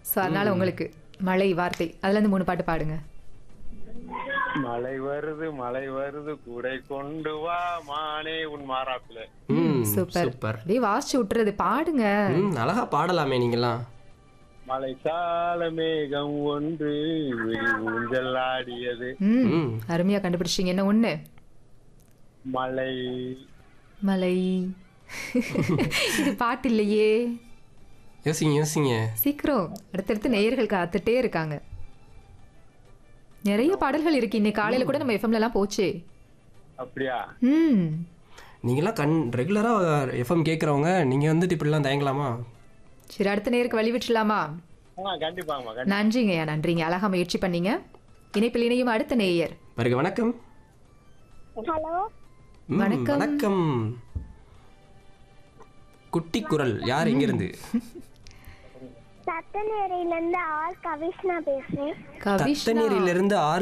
So அதனால உங்களுக்கு மழை வார்த்தை அதுல இருந்து மூணு பாட்டு பாடுங்க மழை வருது மழை வருது கூடை கொண்டு வா மானே உன் மாறாப்புல ம் சூப்பர் சூப்பர் அப்படியே வாசிச்சு விட்டுறது பாடுங்க ம் அழகா பாடலாமே நீங்களாம் மழை கால மேகம் ஒன்று விழி ஊஞ்சல் ஆடியது ம் ம் அருமையா கண்டுபிடிச்சிங்க என்ன ஒண்ணு மழை மலை இது பாட்டு இல்லையே யோசிங்க யோசிங்க சீக்கிரம் அடுத்தடுத்து நேயர்கள் காத்துட்டே இருக்காங்க நிறைய பாடல்கள் இருக்கு இன்னைக்கு காலையில கூட நம்ம எஃப்எம்ல எல்லாம் போச்சே அப்படியா ம் நீங்களாம் கண் ரெகுலராக எஃப்எம் கேட்குறவங்க நீங்கள் வந்துட்டு இப்படிலாம் தயங்கலாமா சரி அடுத்த நேருக்கு வழி விட்டுலாமா ஆ கண்டிப்பாங்கம்மா கண்டிப்பா நன்றிங்கய்யா நன்றிங்க அழகா முயற்சி பண்ணீங்க இணைப்பில் இணையும் அடுத்த நேயர் பிறகு வணக்கம் ஹலோ ம், வணக்கம். வணக்கம் குட்டி குரல் யார் எங்கிருந்து சத்தநேரியில இருந்து ஆர் கவிஷ்ணா பேசுறேன் கவிஷ்ணா தத்தநீரிலிருந்து ஆர்